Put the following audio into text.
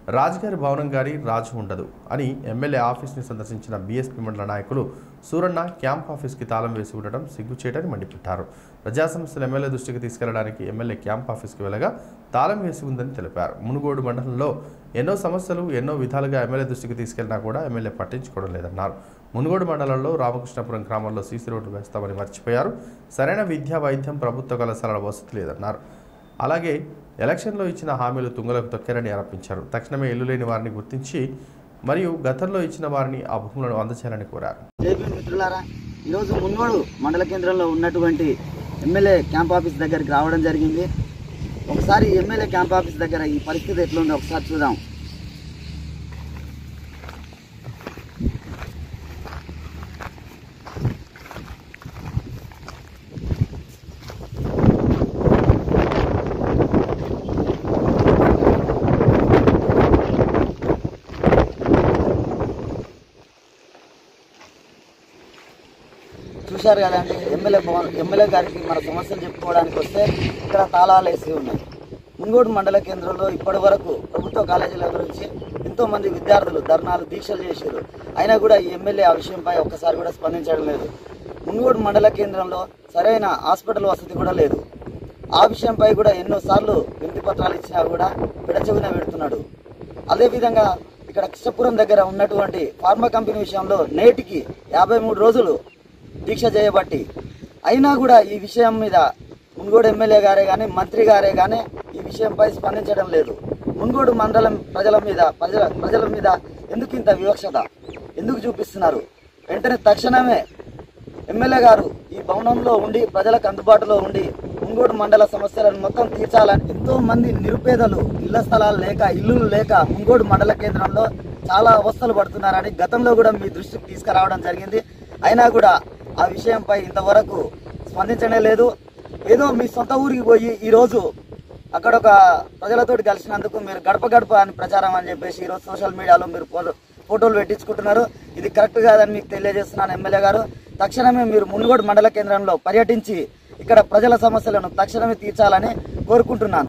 రాజుగారి భవనం గారి రాజు ఉండదు అని ఎమ్మెల్యే ఆఫీస్ని సందర్శించిన బీఎస్పీ మండల నాయకులు సూరన్న క్యాంప్ ఆఫీస్కి తాళం వేసి ఉండటం సిగ్గుచేటని మండిపెట్టారు ప్రజా సమస్యలు ఎమ్మెల్యే దృష్టికి తీసుకెళ్లడానికి ఎమ్మెల్యే క్యాంప్ ఆఫీస్కి వెళ్ళగా తాళం వేసి ఉందని తెలిపారు మునుగోడు మండలంలో ఎన్నో సమస్యలు ఎన్నో విధాలుగా ఎమ్మెల్యే దృష్టికి తీసుకెళ్లినా కూడా ఎమ్మెల్యే పట్టించుకోవడం లేదన్నారు మునుగోడు మండలంలో రామకృష్ణపురం గ్రామంలో సీసీ రోడ్డు వేస్తామని మర్చిపోయారు సరైన విద్యా వైద్యం ప్రభుత్వ కళాశాలల వసతి లేదన్నారు అలాగే ఎలక్షన్లో ఇచ్చిన హామీలు తుంగలకు తొక్కారని ఆరోపించారు తక్షణమే ఇల్లు లేని వారిని గుర్తించి మరియు గతంలో ఇచ్చిన వారిని ఆ భూములను అందచేయాలని కోరారు జేపీ మిత్రులారా ఈరోజు మున్గోడు మండల కేంద్రంలో ఉన్నటువంటి ఎమ్మెల్యే క్యాంప్ ఆఫీస్ దగ్గరికి రావడం జరిగింది ఒకసారి ఎమ్మెల్యే క్యాంప్ ఆఫీస్ దగ్గర ఈ పరిస్థితి ఎట్లుందో ఒకసారి చూద్దాం చూశారు కదండి ఎమ్మెల్యే భవన్ ఎమ్మెల్యే గారికి మన సమస్యలు చెప్పుకోవడానికి వస్తే ఇక్కడ తాళాలు వేసి ఉన్నాయి ముంగోడు మండల కేంద్రంలో ఇప్పటి వరకు ప్రభుత్వ కాలేజీల గురించి ఎంతో మంది విద్యార్థులు ధర్నాలు దీక్షలు చేశారు అయినా కూడా ఈ ఎమ్మెల్యే ఆ విషయంపై ఒక్కసారి కూడా స్పందించడం లేదు ముంగోడు మండల కేంద్రంలో సరైన హాస్పిటల్ వసతి కూడా లేదు ఆ విషయంపై కూడా ఎన్నోసార్లు వినతి పత్రాలు ఇచ్చినా కూడా పిడచెవిన పెడుతున్నాడు అదేవిధంగా ఇక్కడ కృష్ణపురం దగ్గర ఉన్నటువంటి ఫార్మా కంపెనీ విషయంలో నేటికి యాభై మూడు రోజులు దీక్ష చేయబట్టి అయినా కూడా ఈ విషయం మీద మున్గోడు ఎమ్మెల్యే గారే కానీ మంత్రి గారే కానీ ఈ విషయంపై స్పందించడం లేదు మున్గోడు మండలం ప్రజల మీద ప్రజల ప్రజల మీద ఎందుకు ఇంత వివక్షత ఎందుకు చూపిస్తున్నారు వెంటనే తక్షణమే ఎమ్మెల్యే గారు ఈ భవనంలో ఉండి ప్రజలకు అందుబాటులో ఉండి ముంగోడు మండల సమస్యలను మొత్తం తీర్చాలని ఎంతో మంది నిరుపేదలు ఇళ్ల స్థలాలు లేక ఇల్లులు లేక ముంగోడు మండల కేంద్రంలో చాలా అవస్థలు పడుతున్నారని గతంలో కూడా మీ దృష్టికి తీసుకురావడం జరిగింది అయినా కూడా ఆ విషయంపై ఇంతవరకు స్పందించనే లేదు ఏదో మీ సొంత ఊరికి పోయి ఈ రోజు అక్కడ ఒక ప్రజలతోటి కలిసినందుకు మీరు గడప గడప అని ప్రచారం అని చెప్పేసి ఈరోజు సోషల్ మీడియాలో మీరు ఫోటో- ఫోటోలు పెట్టించుకుంటున్నారు ఇది కరెక్ట్ కాదని మీకు తెలియజేస్తున్నాను ఎమ్మెల్యే గారు తక్షణమే మీరు మునుగోడు మండల కేంద్రంలో పర్యటించి ఇక్కడ ప్రజల సమస్యలను తక్షణమే తీర్చాలని కోరుకుంటున్నాను